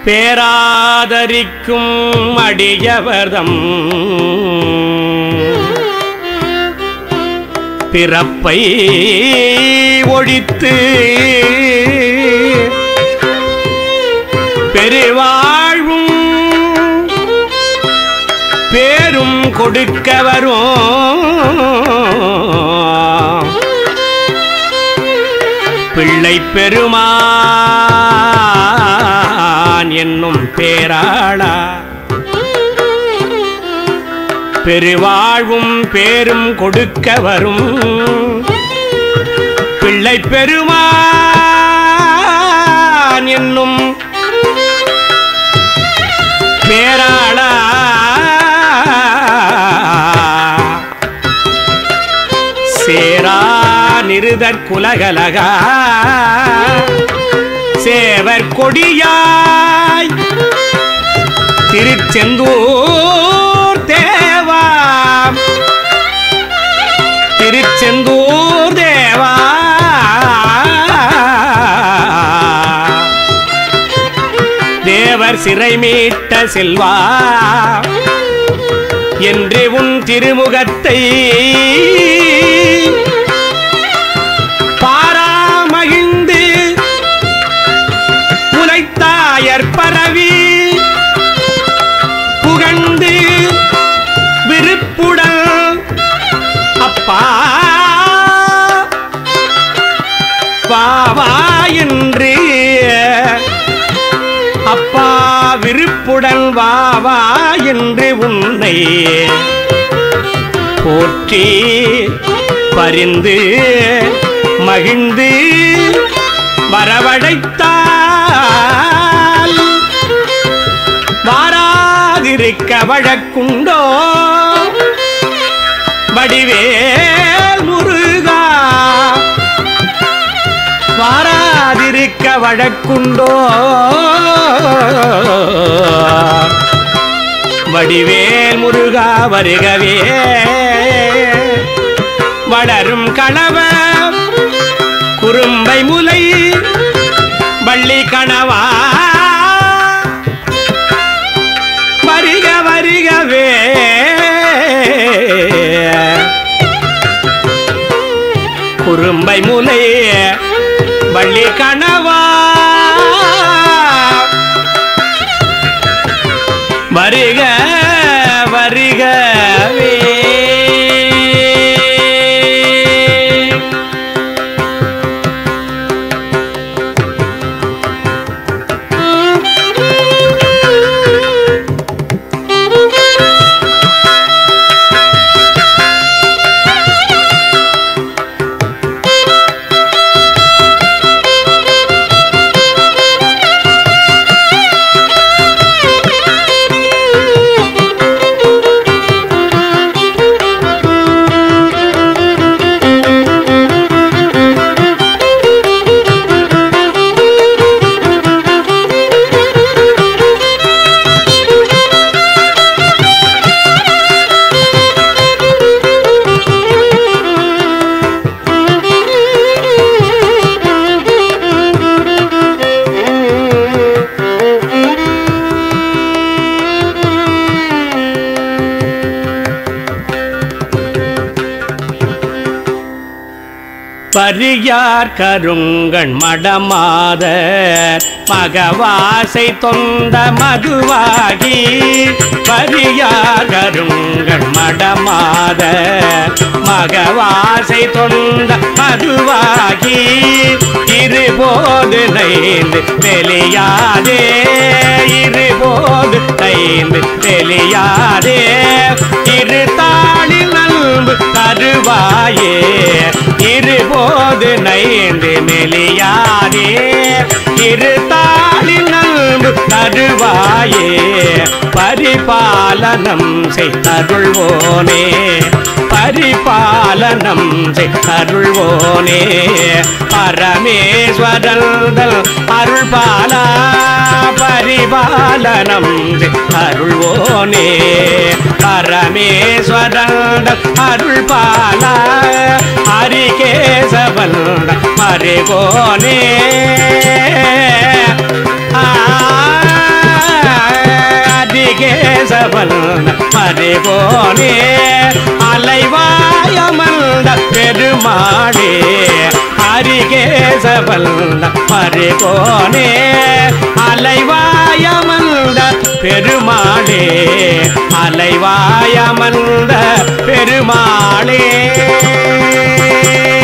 பேராதரிக்கும் அடியவர்தம் பிறப்பை ஒழித்து பெருவாழ்வும் பேரும் கொடுக்க வரும் பிள்ளை பெருமான் என்னும் பேராளா பெருவாழ்வும் பேரும் கொடுக்க வரும் பிள்ளை பெருமான் என்னும் பேராளா சேரா நிருதற் குலகலகா சேவர் கொடியாய் திருச்செந்தூர் தேவா திருச்செந்தூர் தேவா தேவர் சிறை மீட்ட செல்வா என்று உன் திருமுகத்தை பாராமகிழ்ந்து உலைத்தாயர் பரவி புகழ்ந்து விருப்புடன் அப்பா வாவா என்று அப்பா விருப்புடன் வாவா என்று உன்னை போற்றி பரிந்து மகிழ்ந்து வரவழைத்தால் வாராதிருக்க வழக்குண்டோ வடிவேல் முருகா வாராதிருக்க வழக்குண்டோ வடிவேல் முருகா வருகவே வளரும் களவ குறும்பை முலை வள்ளி கணவா வருக வருகவே குறும்பை முலை வள்ளி கணவா வருக வருகவே பரியார் கருங்கண் மடமாதர் மகவாசை தொந்த மதுவாகி பரியார் கருங்கண் மடமாதர் மகவாசை தொந்த மதுவாகி இருபோது நைந்து வெளியாதே இருபோது நைந்து வெளியாதே இரு தாளில் நல்பு தருவாயே இருபோது நைந்து மெலியாதே இரு தாளில் நல்பு தருவாயே பரிபாலனம் செய்தருள்வோனே பரிபாலனம் செய்தருள்வோனே பரமேஸ்வரந்தல் அருள்பாலா பரிபாலனம் அருள்வோனே பரமேஸ்வரந்தல் அருள்பாலா ஹரிகேசவன் மறைவோனே ஆ அரிகேசவல்த மறைபோனே அலைவாயமல்த பெருமாளே அரிகேசவல்த மறைபோனே அலைவாயமல்த பெருமாளே அலைவாயமல்த பெருமாளே